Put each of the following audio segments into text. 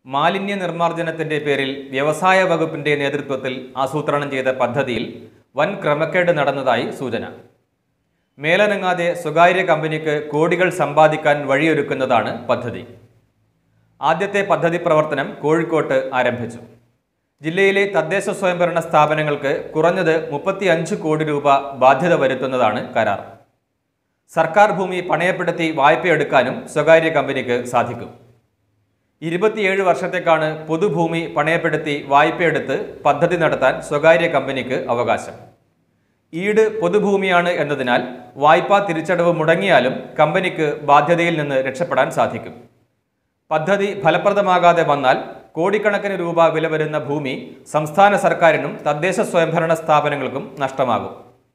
മാലിന്യ നിർമ്മാർജ്ജനത്തിന്റെ പേരിൽ വ്യവസായ വകുപ്പിന്റെ നേതൃത്വത്തിൽ ആസൂത്രണം ചെയ്ത പദ്ധതിയിൽ വൻ ക്രമക്കേട് നടന്നതായി സൂചന മേലനങ്ങാതെ സ്വകാര്യ കമ്പനിക്ക് കോടികൾ സമ്പാദിക്കാൻ വഴിയൊരുക്കുന്നതാണ് പദ്ധതി ആദ്യത്തെ പദ്ധതി പ്രവർത്തനം കോഴിക്കോട്ട് ആരംഭിച്ചു ജില്ലയിലെ തദ്ദേശ സ്വയംഭരണ സ്ഥാപനങ്ങൾക്ക് കുറഞ്ഞത് മുപ്പത്തിയഞ്ച് കോടി രൂപ ബാധ്യത വരുത്തുന്നതാണ് കരാർ സർക്കാർ ഭൂമി പണയപ്പെടുത്തി വായ്പയെടുക്കാനും സ്വകാര്യ കമ്പനിക്ക് സാധിക്കും ഇരുപത്തിയേഴ് വർഷത്തേക്കാണ് പൊതുഭൂമി പണയപ്പെടുത്തി വായ്പയെടുത്ത് പദ്ധതി നടത്താൻ സ്വകാര്യ കമ്പനിക്ക് അവകാശം ഈട് പൊതുഭൂമിയാണ് എന്നതിനാൽ വായ്പാ തിരിച്ചടവ് മുടങ്ങിയാലും കമ്പനിക്ക് ബാധ്യതയിൽ നിന്ന് രക്ഷപ്പെടാൻ സാധിക്കും പദ്ധതി ഫലപ്രദമാകാതെ വന്നാൽ കോടിക്കണക്കിന് രൂപ വില വരുന്ന ഭൂമി സംസ്ഥാന സർക്കാരിനും തദ്ദേശ സ്വയംഭരണ സ്ഥാപനങ്ങൾക്കും നഷ്ടമാകും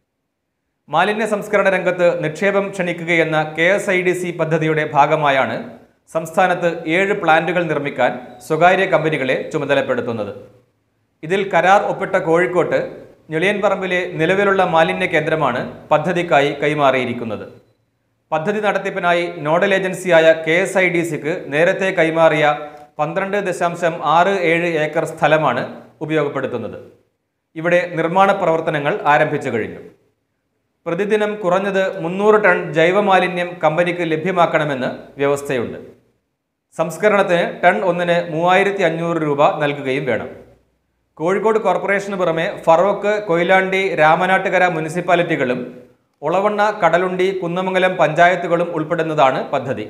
മാലിന്യ സംസ്കരണ രംഗത്ത് നിക്ഷേപം ക്ഷണിക്കുകയെന്ന K S I D C പദ്ധതിയുടെ ഭാഗമായാണ് സംസ്ഥാനത്ത് ഏഴ് പ്ലാന്റുകൾ നിർമ്മിക്കാൻ സ്വകാര്യ കമ്പനികളെ ചുമതലപ്പെടുത്തുന്നത് ഇതിൽ കരാർ ഒപ്പിട്ട കോഴിക്കോട്ട് ഞെളിയൻപറമ്പിലെ നിലവിലുള്ള മാലിന്യ കേന്ദ്രമാണ് പദ്ധതിക്കായി കൈമാറിയിരിക്കുന്നത് പദ്ധതി നടത്തിപ്പിനായി നോഡൽ ഏജൻസിയായ കെ എസ് ഐ ഡി സിക്ക് നേരത്തെ കൈമാറിയ പന്ത്രണ്ട് ദശാംശം ആറ് ഏഴ് ഏക്കർ സ്ഥലമാണ് ഉപയോഗപ്പെടുത്തുന്നത് ഇവിടെ നിർമ്മാണ പ്രവർത്തനങ്ങൾ ആരംഭിച്ചു കഴിഞ്ഞു പ്രതിദിനം കുറഞ്ഞത് മുന്നൂറ് ടൺ ജൈവമാലിന്യം കമ്പനിക്ക് ലഭ്യമാക്കണമെന്ന് വ്യവസ്ഥയുണ്ട് സംസ്കരണത്തിന് ടൺ ഒന്നിന് മൂവായിരത്തി അഞ്ഞൂറ് രൂപ നൽകുകയും വേണം കോഴിക്കോട് കോർപ്പറേഷന് പുറമെ ഫറോക്ക് കൊയിലാണ്ടി രാമനാട്ടുകര മുനിസിപ്പാലിറ്റികളും ഒളവണ്ണ കടലുണ്ടി കുന്നമംഗലം പഞ്ചായത്തുകളും ഉൾപ്പെടുന്നതാണ് പദ്ധതി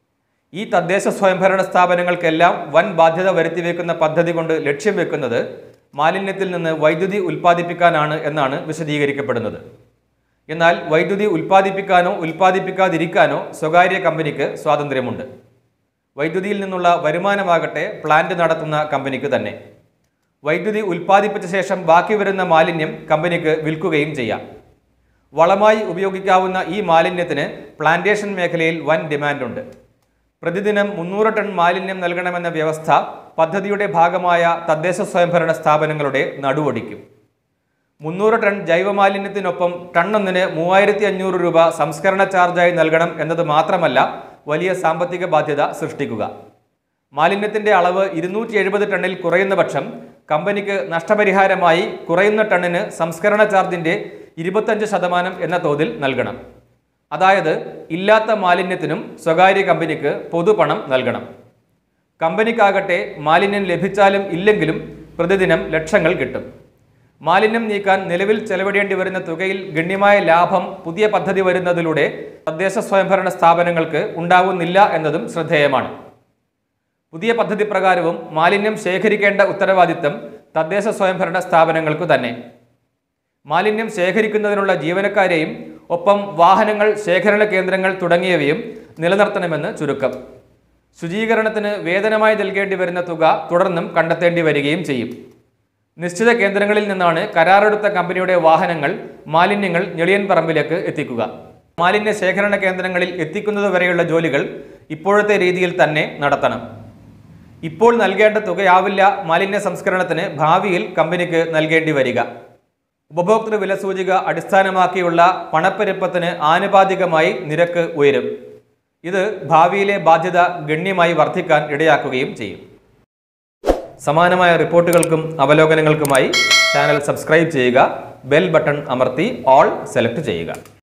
ഈ തദ്ദേശ സ്വയംഭരണ സ്ഥാപനങ്ങൾക്കെല്ലാം വൻ ബാധ്യത വരുത്തിവെക്കുന്ന പദ്ധതി കൊണ്ട് ലക്ഷ്യം വെക്കുന്നത് മാലിന്യത്തിൽ നിന്ന് വൈദ്യുതി ഉൽപ്പാദിപ്പിക്കാനാണ് എന്നാണ് വിശദീകരിക്കപ്പെടുന്നത് എന്നാൽ വൈദ്യുതി ഉൽപ്പാദിപ്പിക്കാനോ ഉൽപ്പാദിപ്പിക്കാതിരിക്കാനോ സ്വകാര്യ കമ്പനിക്ക് സ്വാതന്ത്ര്യമുണ്ട് വൈദ്യുതിയിൽ നിന്നുള്ള വരുമാനമാകട്ടെ പ്ലാന്റ് നടത്തുന്ന കമ്പനിക്ക് തന്നെ വൈദ്യുതി ഉൽപ്പാദിപ്പിച്ച ശേഷം ബാക്കി വരുന്ന മാലിന്യം കമ്പനിക്ക് വിൽക്കുകയും ചെയ്യാം വളമായി ഉപയോഗിക്കാവുന്ന ഈ മാലിന്യത്തിന് പ്ലാന്റേഷൻ മേഖലയിൽ വൻ ഡിമാൻഡുണ്ട് പ്രതിദിനം മുന്നൂറ് ടൺ മാലിന്യം നൽകണമെന്ന വ്യവസ്ഥ പദ്ധതിയുടെ ഭാഗമായ തദ്ദേശ സ്വയംഭരണ സ്ഥാപനങ്ങളുടെ നടുവൊടിക്കും മുന്നൂറ് ടൺ ജൈവമാലിന്യത്തിനൊപ്പം ടണ്ണൊന്നിന് മൂവായിരത്തി അഞ്ഞൂറ് രൂപ സംസ്കരണ ചാർജായി നൽകണം എന്നത് മാത്രമല്ല വലിയ സാമ്പത്തിക ബാധ്യത സൃഷ്ടിക്കുക മാലിന്യത്തിന്റെ അളവ് ഇരുന്നൂറ്റി എഴുപത് ടണ്ണിൽ കുറയുന്ന പക്ഷം കമ്പനിക്ക് നഷ്ടപരിഹാരമായി കുറയുന്ന ടണ്ണിന് സംസ്കരണ ചാർജിന്റെ ഇരുപത്തഞ്ച് ശതമാനം എന്ന തോതിൽ നൽകണം അതായത് ഇല്ലാത്ത മാലിന്യത്തിനും സ്വകാര്യ കമ്പനിക്ക് പൊതുപണം നൽകണം കമ്പനിക്കാകട്ടെ മാലിന്യം ലഭിച്ചാലും ഇല്ലെങ്കിലും പ്രതിദിനം ലക്ഷങ്ങൾ കിട്ടും മാലിന്യം നീക്കാൻ നിലവിൽ ചെലവിടേണ്ടി വരുന്ന തുകയിൽ ഗണ്യമായ ലാഭം പുതിയ പദ്ധതി വരുന്നതിലൂടെ തദ്ദേശ സ്വയംഭരണ സ്ഥാപനങ്ങൾക്ക് ഉണ്ടാകുന്നില്ല എന്നതും ശ്രദ്ധേയമാണ് പുതിയ പദ്ധതി പ്രകാരവും മാലിന്യം ശേഖരിക്കേണ്ട ഉത്തരവാദിത്തം തദ്ദേശ സ്വയംഭരണ സ്ഥാപനങ്ങൾക്കു തന്നെ മാലിന്യം ശേഖരിക്കുന്നതിനുള്ള ജീവനക്കാരെയും ഒപ്പം വാഹനങ്ങൾ ശേഖരണ കേന്ദ്രങ്ങൾ തുടങ്ങിയവയും നിലനിർത്തണമെന്ന് ചുരുക്കം ശുചീകരണത്തിന് വേതനമായി നൽകേണ്ടി വരുന്ന തുക തുടർന്നും കണ്ടെത്തേണ്ടി വരികയും ചെയ്യും നിശ്ചിത കേന്ദ്രങ്ങളിൽ നിന്നാണ് കരാറെടുത്ത കമ്പനിയുടെ വാഹനങ്ങൾ മാലിന്യങ്ങൾ ഞെളിയൻ പറമ്പിലേക്ക് എത്തിക്കുക മാലിന്യ ശേഖരണ കേന്ദ്രങ്ങളിൽ എത്തിക്കുന്നതുവരെയുള്ള ജോലികൾ ഇപ്പോഴത്തെ രീതിയിൽ തന്നെ നടത്തണം ഇപ്പോൾ നൽകേണ്ട തുകയാവില്ല മാലിന്യ സംസ്കരണത്തിന് ഭാവിയിൽ കമ്പനിക്ക് നൽകേണ്ടി വരിക ഉപഭോക്തൃ വില സൂചിക അടിസ്ഥാനമാക്കിയുള്ള പണപ്പെരുപ്പത്തിന് ആനുപാതികമായി നിരക്ക് ഉയരും ഇത് ഭാവിയിലെ ബാധ്യത ഗണ്യമായി വർദ്ധിക്കാൻ ഇടയാക്കുകയും ചെയ്യും സമാനമായ റിപ്പോർട്ടുകൾക്കും അവലോകനങ്ങൾക്കുമായി ചാനൽ സബ്സ്ക്രൈബ് ചെയ്യുക ബെൽ ബട്ടൺ അമർത്തി ഓൾ സെലക്ട് ചെയ്യുക